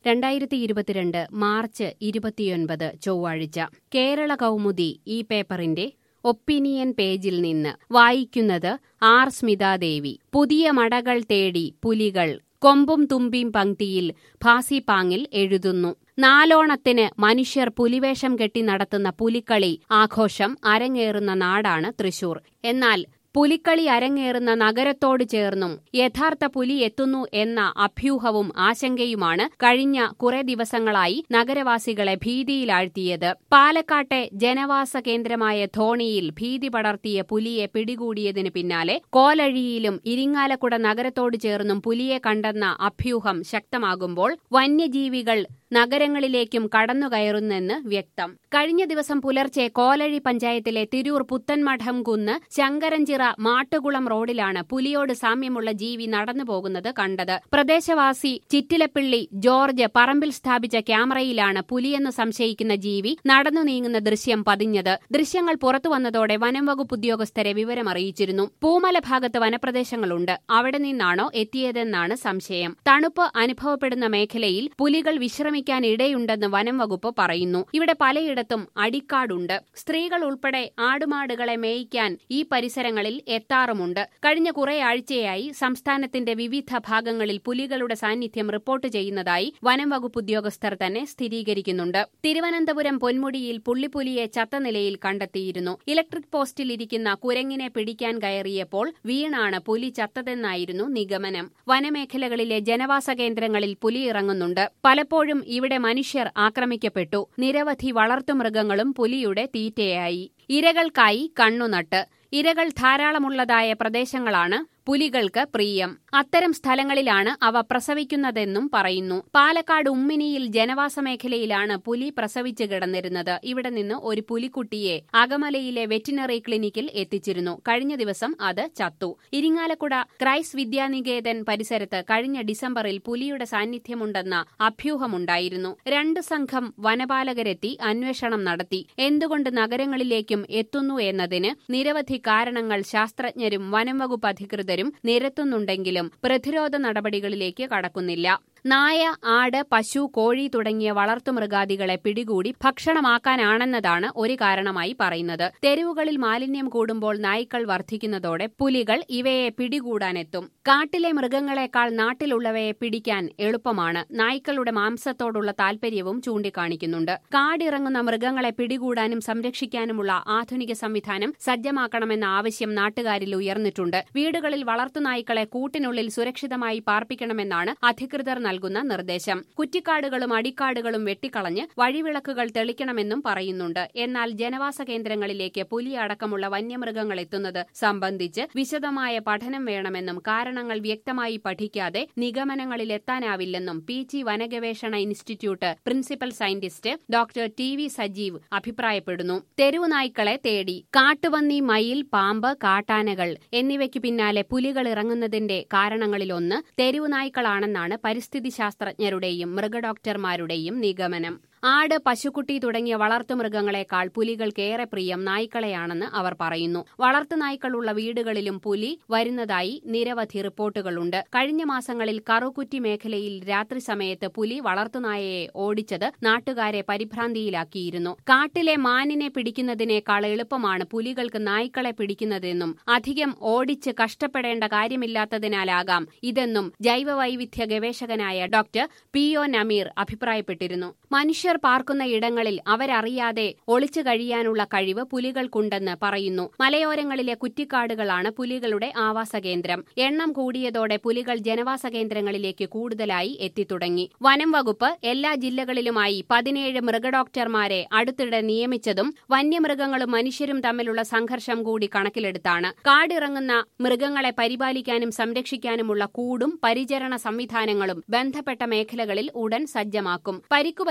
രണ്ടായിരത്തി ഇരുപത്തിരണ്ട് മാർച്ച് ഇരുപത്തിയൊൻപത് ചൊവ്വാഴ്ച കേരള കൗമുദി ഈ പേപ്പറിന്റെ ഒപ്പീനിയൻ പേജിൽ നിന്ന് വായിക്കുന്നത് ആർ സ്മിതാദേവി പുതിയ മടകൾ തേടി പുലികൾ കൊമ്പും തുമ്പിയും പങ്ക്തിയിൽ ഭാസിപാങ്ങിൽ എഴുതുന്നു നാലോണത്തിന് മനുഷ്യർ പുലിവേഷം കെട്ടി നടത്തുന്ന പുലിക്കളി ആഘോഷം അരങ്ങേറുന്ന നാടാണ് തൃശൂർ എന്നാൽ പുലിക്കളി അരങ്ങേറുന്ന നഗരത്തോട് ചേർന്നും യഥാർത്ഥ പുലി എത്തുന്നു എന്ന അഭ്യൂഹവും ആശങ്കയുമാണ് കഴിഞ്ഞ കുറെ ദിവസങ്ങളായി നഗരവാസികളെ ഭീതിയിലാഴ്ത്തിയത് പാലക്കാട്ടെ ജനവാസ കേന്ദ്രമായ ധോണിയിൽ ഭീതി പടർത്തിയ പുലിയെ പിടികൂടിയതിന് പിന്നാലെ കോലഴിയിലും ഇരിങ്ങാലക്കുട നഗരത്തോട് ചേർന്നും പുലിയെ കണ്ടെന്ന അഭ്യൂഹം ശക്തമാകുമ്പോൾ വന്യജീവികൾ നഗരങ്ങളിലേക്കും കടന്നുകയറുന്നെന്ന് വ്യക്തം കഴിഞ്ഞ ദിവസം പുലർച്ചെ കോലഴി പഞ്ചായത്തിലെ തിരൂർ പുത്തൻമഠം കുന്ന് ശങ്കരഞ്ചിറ മാട്ടുകുളം റോഡിലാണ് പുലിയോട് സാമ്യമുള്ള ജീവി നടന്നുപോകുന്നത് കണ്ടത് പ്രദേശവാസി ചിറ്റിലപ്പിള്ളി ജോർജ് പറമ്പിൽ സ്ഥാപിച്ച ക്യാമറയിലാണ് പുലിയെന്ന് സംശയിക്കുന്ന ജീവി നടന്നു നീങ്ങുന്ന ദൃശ്യം പതിഞ്ഞത് ദൃശ്യങ്ങൾ പുറത്തുവന്നതോടെ വനം വകുപ്പ് ഉദ്യോഗസ്ഥരെ വിവരമറിയിച്ചിരുന്നു പൂമല ഭാഗത്ത് വനപ്രദേശങ്ങളുണ്ട് അവിടെ നിന്നാണോ എത്തിയതെന്നാണ് സംശയം തണുപ്പ് അനുഭവപ്പെടുന്ന മേഖലയിൽ പുലികൾ വിശ്രമിക്കാൻ ഇടയുണ്ടെന്ന് വനം വകുപ്പ് പറയുന്നു ഇവിടെ പലയിടത്തും അടിക്കാടുണ്ട് സ്ത്രീകൾ ഉൾപ്പെടെ ആടുമാടുകളെ മേയിക്കാൻ ഈ പരിസരങ്ങളിൽ എത്താറുമുണ്ട് കഴിഞ്ഞ കുറെ ആഴ്ചയായി സംസ്ഥാനത്തിന്റെ വിവിധ ഭാഗങ്ങളിൽ പുലികളുടെ സാന്നിധ്യം റിപ്പോർട്ട് ചെയ്യുന്നതായി വനം വകുപ്പ് ഉദ്യോഗസ്ഥർ തന്നെ സ്ഥിരീകരിക്കുന്നുണ്ട് തിരുവനന്തപുരം പൊന്മുടിയിൽ പുള്ളിപ്പുലിയെ ചത്ത നിലയിൽ കണ്ടെത്തിയിരുന്നു ഇലക്ട്രിക് പോസ്റ്റിൽ ഇരിക്കുന്ന കുരങ്ങിനെ പിടിക്കാൻ കയറിയപ്പോൾ വീണാണ് പുലി ചത്തതെന്നായിരുന്നു നിഗമനം വനമേഖലകളിലെ ജനവാസ കേന്ദ്രങ്ങളിൽ പുലി ഇറങ്ങുന്നുണ്ട് പലപ്പോഴും ഇവിടെ മനുഷ്യർ ആക്രമിക്കപ്പെട്ടു നിരവധി വളർത്തുമൃഗങ്ങളും പുലിയുടെ തീറ്റയായി ഇരകൾക്കായി കണ്ണുനട്ട് ഇരകൾ ധാരാളമുള്ളതായ പ്രദേശങ്ങളാണ് പുലികൾക്ക് പ്രിയം അത്തരം സ്ഥലങ്ങളിലാണ് അവ പ്രസവിക്കുന്നതെന്നും പറയുന്നു പാലക്കാട് ഉമ്മിനിയിൽ ജനവാസ മേഖലയിലാണ് പുലി പ്രസവിച്ചു കിടന്നിരുന്നത് ഇവിടെ നിന്ന് ഒരു പുലിക്കുട്ടിയെ അകമലയിലെ വെറ്റിനറി ക്ലിനിക്കിൽ എത്തിച്ചിരുന്നു കഴിഞ്ഞ ദിവസം അത് ചത്തു ഇരിങ്ങാലക്കുട ക്രൈസ്റ്റ് വിദ്യാനികേതൻ പരിസരത്ത് കഴിഞ്ഞ ഡിസംബറിൽ പുലിയുടെ സാന്നിധ്യമുണ്ടെന്ന അഭ്യൂഹമുണ്ടായിരുന്നു രണ്ട് സംഘം വനപാലകരെത്തി അന്വേഷണം നടത്തി എന്തുകൊണ്ട് നഗരങ്ങളിലേക്കും എത്തുന്നു എന്നതിന് നിരവധി കാരണങ്ങൾ ശാസ്ത്രജ്ഞരും വനം വകുപ്പ് അധികൃതരും നിരത്തുന്നുണ്ടെങ്കിലും പ്രതിരോധ നടപടികളിലേക്ക് കടക്കുന്നില്ല നായ ആട് പശു കോഴി തുടങ്ങിയ വളർത്തുമൃഗാദികളെ പിടികൂടി ഭക്ഷണമാക്കാനാണെന്നതാണ് ഒരു കാരണമായി പറയുന്നത് തെരുവുകളിൽ മാലിന്യം കൂടുമ്പോൾ നായ്ക്കൾ വർദ്ധിക്കുന്നതോടെ പുലികൾ ഇവയെ പിടികൂടാനെത്തും കാട്ടിലെ മൃഗങ്ങളെക്കാൾ നാട്ടിലുള്ളവയെ പിടിക്കാൻ എളുപ്പമാണ് നായ്ക്കളുടെ മാംസത്തോടുള്ള താൽപര്യവും ചൂണ്ടിക്കാണിക്കുന്നുണ്ട് കാടിറങ്ങുന്ന മൃഗങ്ങളെ പിടികൂടാനും സംരക്ഷിക്കാനുമുള്ള ആധുനിക സംവിധാനം സജ്ജമാക്കണമെന്ന ആവശ്യം നാട്ടുകാരിൽ ഉയർന്നിട്ടുണ്ട് വീടുകളിൽ വളർത്തുനായ്ക്കളെ കൂട്ടിനുള്ളിൽ സുരക്ഷിതമായി പാർപ്പിക്കണമെന്നാണ് അധികൃതർ നൽകുന്ന നിർദ്ദേശം കുറ്റിക്കാടുകളും അടിക്കാടുകളും വെട്ടിക്കളഞ്ഞ് വഴിവിളക്കുകൾ തെളിക്കണമെന്നും പറയുന്നുണ്ട് എന്നാൽ ജനവാസ കേന്ദ്രങ്ങളിലേക്ക് പുലി അടക്കമുള്ള വന്യമൃഗങ്ങൾ എത്തുന്നത് സംബന്ധിച്ച് വിശദമായ പഠനം വേണമെന്നും കാരണങ്ങൾ വ്യക്തമായി പഠിക്കാതെ നിഗമനങ്ങളിൽ എത്താനാവില്ലെന്നും പി ജി വനഗവേഷണ institute principal scientist doctor T V Sajeev അഭിപ്രായപ്പെടുന്നു തെരുവുനായ്ക്കളെ തേടി കാട്ടുപന്നി മയിൽ പാമ്പ് കാട്ടാനകൾ എന്നിവയ്ക്ക് പിന്നാലെ പുലികൾ ഇറങ്ങുന്നതിന്റെ കാരണങ്ങളിലൊന്ന് തെരുവുനായ്ക്കളാണെന്നാണ് പരിസ്ഥിതി ശാസ്ത്രജ്ഞരുടെയും മൃഗഡോക്ടർമാരുടെയും നിഗമനം ആട് പശുക്കുട്ടി തുടങ്ങിയ വളർത്തുമൃഗങ്ങളെക്കാൾ പുലികൾക്കേറെ പ്രിയം നായ്ക്കളെയാണെന്ന് അവർ പറയുന്നു വളർത്തുനായ്ക്കളുള്ള വീടുകളിലും പുലി വരുന്നതായി നിരവധി റിപ്പോർട്ടുകളുണ്ട് കഴിഞ്ഞ മാസങ്ങളിൽ കറുകുറ്റി മേഖലയിൽ രാത്രി സമയത്ത് പുലി വളർത്തുനായയെ ഓടിച്ചത് നാട്ടുകാരെ പരിഭ്രാന്തിയിലാക്കിയിരുന്നു കാട്ടിലെ മാനിനെ പിടിക്കുന്നതിനേക്കാൾ എളുപ്പമാണ് പുലികൾക്ക് നായ്ക്കളെ പിടിക്കുന്നതെന്നും അധികം ഓടിച്ച് കഷ്ടപ്പെടേണ്ട കാര്യമില്ലാത്തതിനാലാകാം ഇതെന്നും ജൈവവൈവിധ്യ ഗവേഷകനായ ഡോക്ടർ പി ഒ നമീർ അഭിപ്രായപ്പെട്ടിരുന്നു മനുഷ്യർ പാർക്കുന്ന ഇടങ്ങളിൽ അവരറിയാതെ ഒളിച്ചു കഴിയാനുള്ള കഴിവ് പുലികൾക്കുണ്ടെന്ന് പറയുന്നു മലയോരങ്ങളിലെ കുറ്റിക്കാടുകളാണ് പുലികളുടെ ആവാസ കേന്ദ്രം എണ്ണം കൂടിയതോടെ പുലികൾ ജനവാസ കേന്ദ്രങ്ങളിലേക്ക് കൂടുതലായി എത്തിത്തുടങ്ങി വനം വകുപ്പ് എല്ലാ ജില്ലകളിലുമായി പതിനേഴ് മൃഗഡോക്ടർമാരെ അടുത്തിടെ നിയമിച്ചതും വന്യമൃഗങ്ങളും മനുഷ്യരും തമ്മിലുള്ള സംഘർഷം കൂടി കണക്കിലെടുത്താണ് കാടിറങ്ങുന്ന മൃഗങ്ങളെ പരിപാലിക്കാനും സംരക്ഷിക്കാനുമുള്ള കൂടും പരിചരണ സംവിധാനങ്ങളും ബന്ധപ്പെട്ട മേഖലകളിൽ ഉടൻ സജ്ജമാക്കും പരിക്കുപറ്റുന്ന വന്യ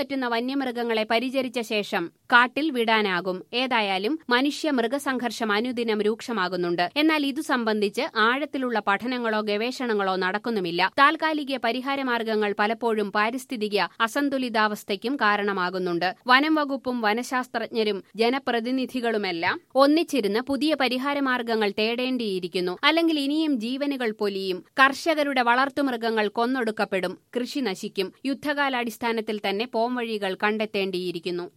വന്യമൃഗങ്ങളെ പരിചരിച്ച ശേഷം കാട്ടിൽ വിടാനാകും ഏതായാലും മനുഷ്യ മൃഗസംഘർഷം അനുദിനം രൂക്ഷമാകുന്നുണ്ട് എന്നാൽ ഇതു സംബന്ധിച്ച് ആഴത്തിലുള്ള പഠനങ്ങളോ ഗവേഷണങ്ങളോ നടക്കുന്നുമില്ല താൽക്കാലിക പരിഹാരമാർഗങ്ങൾ പലപ്പോഴും പാരിസ്ഥിതിക അസന്തുലിതാവസ്ഥയ്ക്കും കാരണമാകുന്നുണ്ട് വനം വകുപ്പും വനശാസ്ത്രജ്ഞരും ജനപ്രതിനിധികളുമെല്ലാം ഒന്നിച്ചിരുന്ന് പുതിയ പരിഹാരമാർഗങ്ങൾ തേടേണ്ടിയിരിക്കുന്നു അല്ലെങ്കിൽ ഇനിയും ജീവനുകൾ പൊലിയും കർഷകരുടെ വളർത്തുമൃഗങ്ങൾ കൊന്നൊടുക്കപ്പെടും കൃഷി നശിക്കും യുദ്ധകാലാടിസ്ഥാനത്തിൽ തന്നെ പോംവഴികൾ കണ്ടെത്തേണ്ടിയിരിക്കുന്നു